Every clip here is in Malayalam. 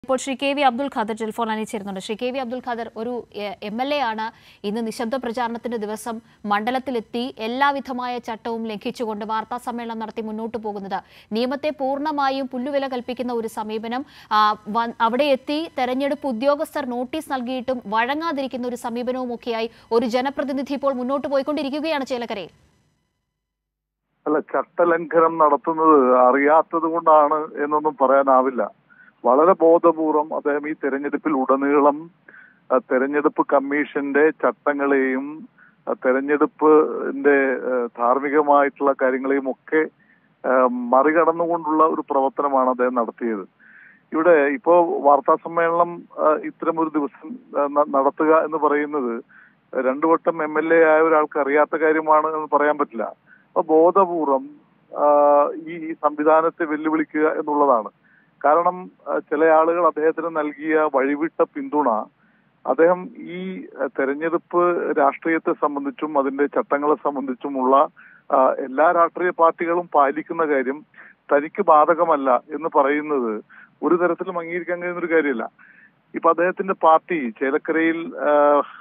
ഇപ്പോൾ Shri K V Abdul Khader telephone ലൈനിൽ ചേരുന്നുണ്ട് ശ്രീ കെ വി അബ്ദുൽ ഖാദർ ഒരു എം എൽ എ ആണ് ഇന്ന് നിശബ്ദ പ്രചാരണത്തിന്റെ ദിവസം മണ്ഡലത്തിലെത്തി എല്ലാവിധമായ ചട്ടവും ലംഘിച്ചുകൊണ്ട് വാർത്താ സമ്മേളനം നടത്തി മുന്നോട്ട് പോകുന്നത് നിയമത്തെ പൂർണ്ണമായും പുല്ലുവില കൽപ്പിക്കുന്ന ഒരു സമീപനം ആ, വ- അവിടെ എത്തി തെരഞ്ഞെടുപ്പ് ഉദ്യോഗസ്ഥർ നോട്ടീസ് നൽകിയിട്ടും വഴങ്ങാതിരിക്കുന്ന ഒരു സമീപനവുമൊക്കെയായി ഒരു ജനപ്രതിനിധി ഇപ്പോൾ മുന്നോട്ട് പോയിക്കൊണ്ടിരിക്കുകയാണ് ചേലക്കരയിൽ അല്ല ചട്ടലംഘനം നടത്തുന്നത് അറിയാത്തത് കൊണ്ടാണ് എന്നൊന്നും പറയാനാവില്ല വളരെ ബോധപൂർവം അദ്ദേഹം ഈ തെരഞ്ഞെടുപ്പിൽ ഉടനീളം ആ, തെരഞ്ഞെടുപ്പ് കമ്മീഷന്റെ ചട്ടങ്ങളെയും ആ, തെരഞ്ഞെടുപ്പിന്റെ ആ, ധാർമ്മികമായിട്ടുള്ള കാര്യങ്ങളെയും ഒക്കെ ആ, മറികടന്നുകൊണ്ടുള്ള ഒരു പ്രവർത്തനമാണ് അദ്ദേഹം നടത്തിയത് ഇവിടെ ഇപ്പോ വാർത്താ സമ്മേളനം ആ, ഇത്തരം ഒരു ദിവസം ആ, ന- നടത്തുക എന്ന് പറയുന്നത് രണ്ടു വട്ടം എം എൽ എ ആയ ഒരാൾക്ക് അറിയാത്ത കാര്യമാണ് എന്ന് പറയാൻ പറ്റില്ല അപ്പൊ ബോധപൂർവം ആ, ഈ ഈ സംവിധാനത്തെ വെല്ലുവിളിക്കുക എന്നുള്ളതാണ് കാരണം ആ, ചില ആളുകൾ അദ്ദേഹത്തിന് നൽകിയ വഴിവിട്ട പിന്തുണ അദ്ദേഹം ഈ ആ, തെരഞ്ഞെടുപ്പ് രാഷ്ട്രീയത്തെ സംബന്ധിച്ചും അതിന്റെ ചട്ടങ്ങളെ സംബന്ധിച്ചുമുള്ള ആ, എല്ലാ രാഷ്ട്രീയ പാർട്ടികളും പാലിക്കുന്ന കാര്യം തനിക്ക് ബാധകമല്ല എന്ന് പറയുന്നത് ഒരു തരത്തിലും അംഗീകരിക്കാൻ കഴിയുന്ന ഒരു കാര്യമല്ല ഇപ്പൊ അദ്ദേഹത്തിന്റെ പാർട്ടി ചേലക്കരയിൽ ആ,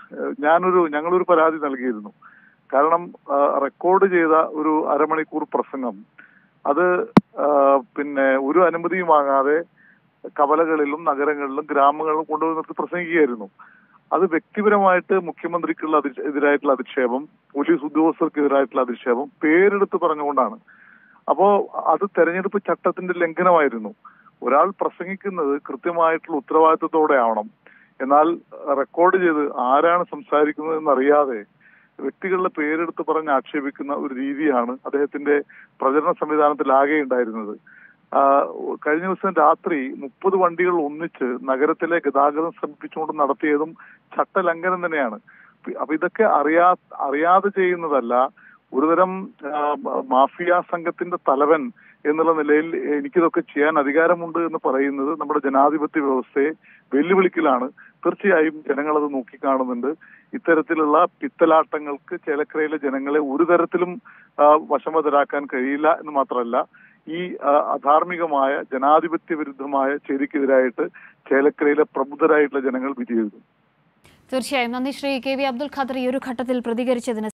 ഞാനൊരു ഞങ്ങളൊരു പരാതി നൽകിയിരുന്നു കാരണം ആ, റെക്കോർഡ് ചെയ്ത ഒരു അരമണിക്കൂർ പ്രസംഗം അത് ആ, പിന്നെ ഒരു അനുമതിയും വാങ്ങാതെ കവലകളിലും നഗരങ്ങളിലും ഗ്രാമങ്ങളിലും കൊണ്ടുപോയി നിർത്തി പ്രസംഗിക്കുകയായിരുന്നു അത് വ്യക്തിപരമായിട്ട് മുഖ്യമന്ത്രിക്കുള്ള അധി- എതിരായിട്ടുള്ള അധിക്ഷേപം പോലീസ് ഉദ്യോഗസ്ഥർക്കെതിരായിട്ടുള്ള അധിക്ഷേപം പേരെടുത്ത് പറഞ്ഞുകൊണ്ടാണ് അപ്പോ അത് തെരഞ്ഞെടുപ്പ് ചട്ടത്തിന്റെ ലംഘനമായിരുന്നു ഒരാൾ പ്രസംഗിക്കുന്നത് കൃത്യമായിട്ടുള്ള ഉത്തരവാദിത്വത്തോടെ ആവണം എന്നാൽ റെക്കോർഡ് ചെയ്ത് ആരാണ് സംസാരിക്കുന്നത് എന്നറിയാതെ വ്യക്തികളുടെ പേരെടുത്ത് പറഞ്ഞ് ആക്ഷേപിക്കുന്ന ഒരു രീതിയാണ് അദ്ദേഹത്തിന്റെ പ്രചരണ സംവിധാനത്തിൽ ആകെ ഉണ്ടായിരുന്നത് ആ, കഴിഞ്ഞ ദിവസം രാത്രി മുപ്പത് വണ്ടികൾ ഒന്നിച്ച് നഗരത്തിലെ ഗതാഗതം ശ്രമിപ്പിച്ചുകൊണ്ട് നടത്തിയതും ചട്ടലംഘനം തന്നെയാണ് അപ്പൊ ഇതൊക്കെ അറിയാ അറിയാതെ ചെയ്യുന്നതല്ല ഒരുതരം ആ, മാഫിയ സംഘത്തിന്റെ തലവൻ എന്നുള്ള നിലയിൽ എനിക്കിതൊക്കെ ചെയ്യാൻ അധികാരമുണ്ട് എന്ന് പറയുന്നത് നമ്മുടെ ജനാധിപത്യ വ്യവസ്ഥയെ വെല്ലുവിളിക്കലാണ് തീർച്ചയായും ജനങ്ങൾ അത് നോക്കിക്കാണുന്നുണ്ട് ഇത്തരത്തിലുള്ള പിത്തലാട്ടങ്ങൾക്ക് ചേലക്കരയിലെ ജനങ്ങളെ ഒരു തരത്തിലും ആ, വശമതരാക്കാൻ കഴിയില്ല എന്ന് മാത്രമല്ല ഈ ആ, അധാർമികമായ ജനാധിപത്യ വിരുദ്ധമായ ചെയ്തിക്കെതിരായിട്ട് ചേലക്കരയിലെ പ്രബുദ്ധരായിട്ടുള്ള ജനങ്ങൾ വിധി എഴുതും തീർച്ചയായും നന്ദി ശ്രീ കെ വി അബ്ദുൽ ഖാദർ ഈ ഒരു ഘട്ടത്തിൽ പ്രതികരിച്ചതിന്